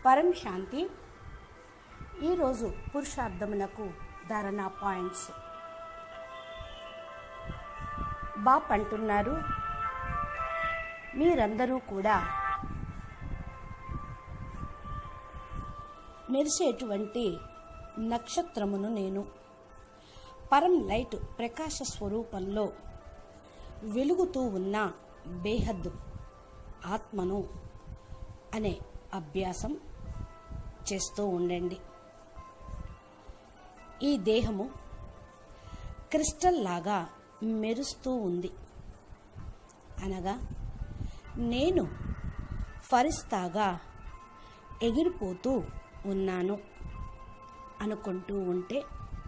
పరం శాంతి ఈరోజు పురుషార్థమునకు ధారణ పాయింట్స్ బాప్ అంటున్నారు మీరందరూ కూడా మెరిసేటువంటి నక్షత్రమును నేను పరం లైట్ ప్రకాశ స్వరూపంలో వెలుగుతూ ఉన్న బేహద్దు ఆత్మను అనే అభ్యాసం చేస్తూ ఉండండి ఈ దేహము క్రిస్టల్ లాగా మెరుస్తూ ఉంది అనగా నేను ఫరిస్తాగా ఎగిరిపోతూ ఉన్నాను అనుకుంటూ ఉంటే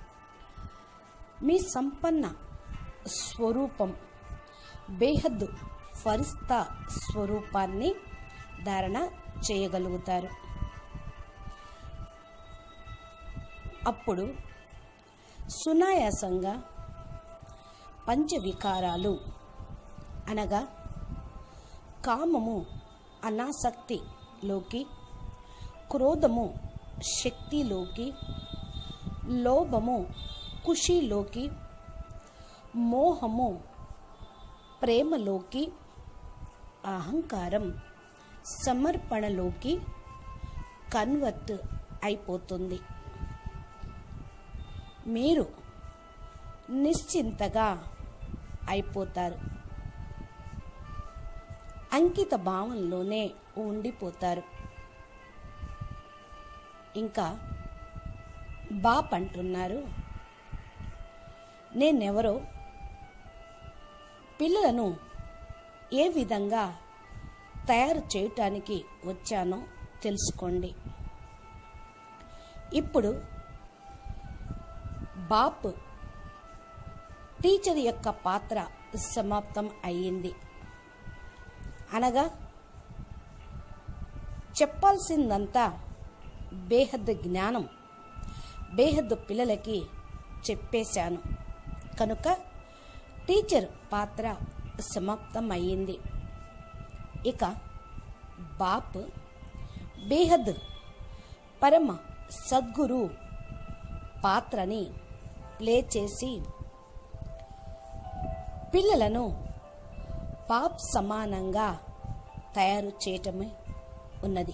మీ సంపన్న స్వరూపం బేహద్దు ఫరిస్తా స్వరూపాన్ని ధారణ చేయగలుగుతారు అప్పుడు సునాయాసంగా పంచవికారాలు అనగా కామము అనాసక్తిలోకి క్రోధము శక్తిలోకి లోభము ఖుషీలోకి మోహము ప్రేమలోకి అహంకారం సమర్పణలోకి కన్వర్ట్ అయిపోతుంది మీరు నిశ్చింతగా అయిపోతారు అంకిత భావంలోనే ఉండిపోతారు ఇంకా బాప్ అంటున్నారు నేనెవరో పిల్లలను ఏ విధంగా తయారు చేయటానికి వచ్చానో తెలుసుకోండి ఇప్పుడు బాప్ టీచర్ యొక్క పాత్ర సమాప్తం అయ్యింది అనగా చెప్పాల్సిందంతా బేహద్ జ్ఞానం బేహద్ పిల్లలకి చెప్పేశాను కనుక టీచర్ పాత్ర సమాప్తం అయ్యింది ఇక బాప్ బేహద్ పరమ సద్గురు పాత్రని ప్లే చేసి పిల్లలను పాప్ సమానంగా తయారు చేయటమే ఉన్నది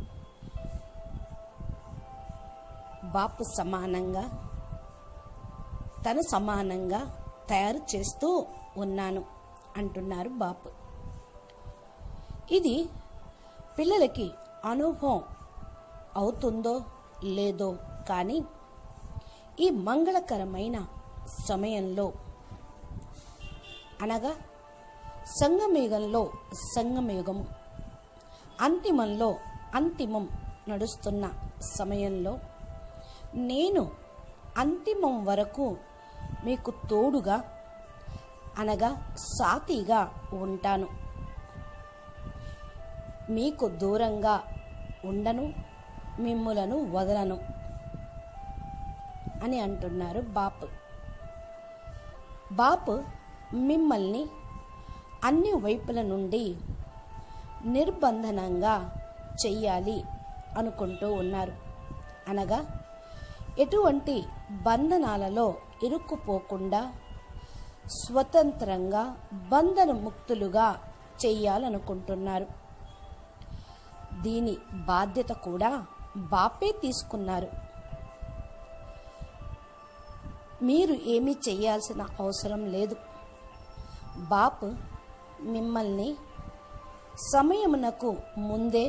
బాపు సమానంగా తన సమానంగా తయారు చేస్తూ ఉన్నాను అంటున్నారు బాపు ఇది పిల్లలకి అనుభవం అవుతుందో లేదో కానీ ఈ మంగళకరమైన సమయంలో అనగా సంగమేగంలో సంగమేగము అంతిమంలో అంతిమం నడుస్తున్న సమయంలో నేను అంతిమం వరకు మీకు తోడుగా అనగా సాతిగా ఉంటాను మీకు దూరంగా ఉండను మిమ్ములను వదలను అని అంటున్నారు బాపు బాపు మిమ్మల్ని అన్ని వైపుల నుండి నిర్బంధనంగా చెయ్యాలి అనుకుంటూ ఉన్నారు అనగా ఎటువంటి బంధనాలలో ఇరుక్కుపోకుండా స్వతంత్రంగా బంధన ముక్తులుగా చెయ్యాలనుకుంటున్నారు దీని బాధ్యత కూడా బాపే తీసుకున్నారు మీరు ఏమీ చేయాల్సిన అవసరం లేదు బాప్ మిమ్మల్ని సమయమునకు ముందే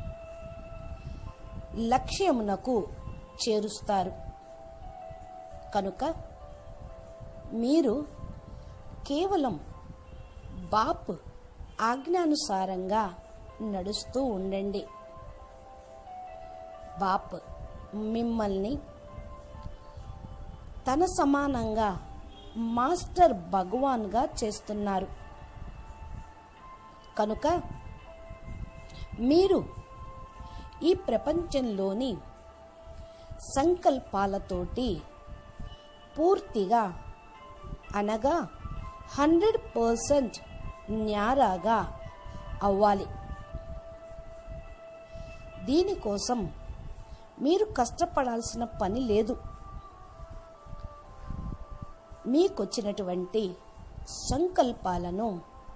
లక్ష్యమునకు చేరుస్తారు కనుక మీరు కేవలం బాప్ ఆజ్ఞానుసారంగా నడుస్తూ ఉండండి బాప్ మిమ్మల్ని తన సమానంగా మాస్టర్ భగవాన్గా చేస్తున్నారు కనుక మీరు ఈ ప్రపంచంలోని సంకల్పాలతోటి పూర్తిగా అనగా హండ్రెడ్ పర్సెంట్ న్యారాగా అవ్వాలి దీనికోసం మీరు కష్టపడాల్సిన పని లేదు మీకొచ్చినటువంటి సంకల్పాలను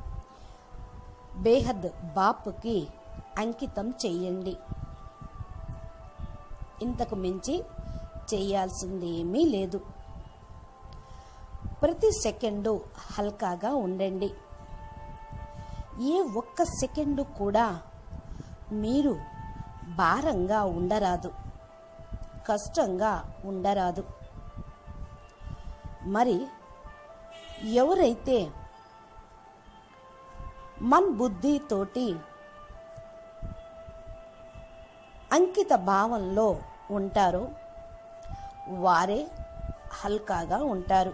బేహద్ బాపుకి అంకితం చెయ్యండి ఇంతకు మించి చేయాల్సింది ఏమీ లేదు ప్రతి సెకండు హల్కాగా ఉండండి ఏ ఒక్క సెకండు కూడా మీరు భారంగా ఉండరాదు కష్టంగా ఉండరాదు మరి ఎవరైతే మన్ బుద్ధితోటి అంకిత భావంలో ఉంటారో వారే హల్కాగా ఉంటారు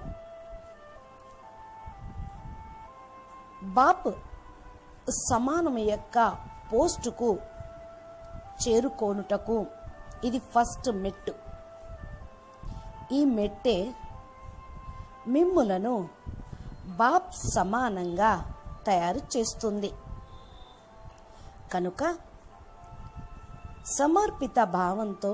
బాప్ సమానం యొక్క పోస్టుకు చేరుకోనుటకు ఇది ఫస్ట్ మెట్టు ఈ మెట్టే మిమ్ములను బాప్ సమానంగా తయారు చేస్తుంది కనుక సమర్పిత భావంతో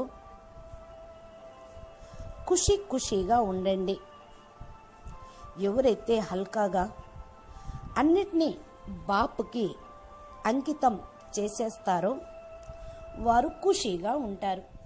ఖుషి ఖుషిగా ఉండండి ఎవరైతే హల్కాగా అన్నిటినీ బాపుకి అంకితం చేసేస్తారో వారు ఖుషిగా ఉంటారు